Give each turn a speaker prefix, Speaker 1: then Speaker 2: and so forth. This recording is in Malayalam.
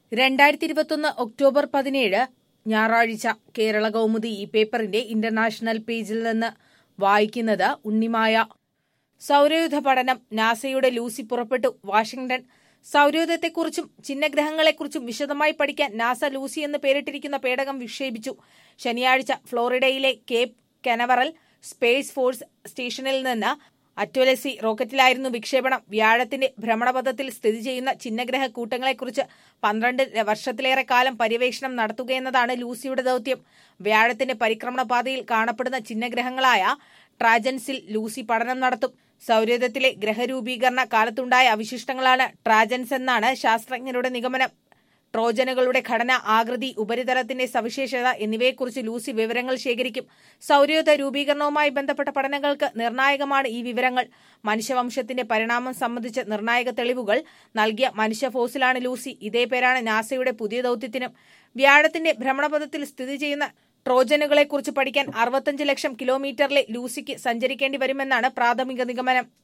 Speaker 1: രണ്ടായിരത്തി ഇരുപത്തൊന്ന് ഒക്ടോബർ പതിനേഴ് ഞായറാഴ്ച കേരള കൗമുദി ഈ പേപ്പറിന്റെ ഇന്റർനാഷണൽ പേജിൽ നിന്ന് വായിക്കുന്നത് ഉണ്ണിമായ സൗരയൂഥ പഠനം നാസയുടെ ലൂസി പുറപ്പെട്ടു വാഷിംഗ്ടൺ സൗരയൂഥത്തെക്കുറിച്ചും ചിഹ്നഗ്രഹങ്ങളെക്കുറിച്ചും വിശദമായി പഠിക്കാൻ നാസ ലൂസി എന്ന് പേരിട്ടിരിക്കുന്ന പേടകം വിക്ഷേപിച്ചു ശനിയാഴ്ച ഫ്ലോറിഡയിലെ കേപ്പ് കനവറൽ സ്പേസ് ഫോഴ്സ് സ്റ്റേഷനിൽ നിന്ന് അറ്റോലസി റോക്കറ്റിലായിരുന്നു വിക്ഷേപണം വ്യാഴത്തിന്റെ ഭ്രമണപഥത്തിൽ സ്ഥിതി ചെയ്യുന്ന ചിഹ്നഗ്രഹ കൂട്ടങ്ങളെക്കുറിച്ച് പന്ത്രണ്ട് വർഷത്തിലേറെ കാലം പര്യവേഷണം നടത്തുകയെന്നതാണ് ലൂസിയുടെ ദൌത്യം വ്യാഴത്തിന്റെ പരിക്രമണ പാതയിൽ കാണപ്പെടുന്ന ചിഹ്നഗ്രഹങ്ങളായ ട്രാജൻസിൽ ലൂസി പഠനം നടത്തും സൗരയൂഥത്തിലെ ഗ്രഹരൂപീകരണ കാലത്തുണ്ടായ അവശിഷ്ടങ്ങളാണ് ട്രാജൻസ് എന്നാണ് ശാസ്ത്രജ്ഞരുടെ നിഗമനം ട്രോജനുകളുടെ ഘടന ആകൃതി ഉപരിതലത്തിന്റെ സവിശേഷത എന്നിവയെക്കുറിച്ച് ലൂസി വിവരങ്ങൾ ശേഖരിക്കും സൗരയൂഥ രൂപീകരണവുമായി ബന്ധപ്പെട്ട പഠനങ്ങൾക്ക് നിർണായകമാണ് ഈ വിവരങ്ങൾ മനുഷ്യവംശത്തിന്റെ പരിണാമം സംബന്ധിച്ച നിർണായക തെളിവുകൾ നൽകിയ മനുഷ്യ ഫോസിലാണ് ലൂസി ഇതേ പേരാണ് നാസയുടെ പുതിയ ദൌത്യത്തിനും വ്യാഴത്തിന്റെ ഭ്രമണപഥത്തിൽ സ്ഥിതി ചെയ്യുന്ന ട്രോജനുകളെക്കുറിച്ച് പഠിക്കാൻ അറുപത്തഞ്ച് ലക്ഷം കിലോമീറ്ററിലെ ലൂസിക്ക് സഞ്ചരിക്കേണ്ടി വരുമെന്നാണ് പ്രാഥമിക നിഗമനം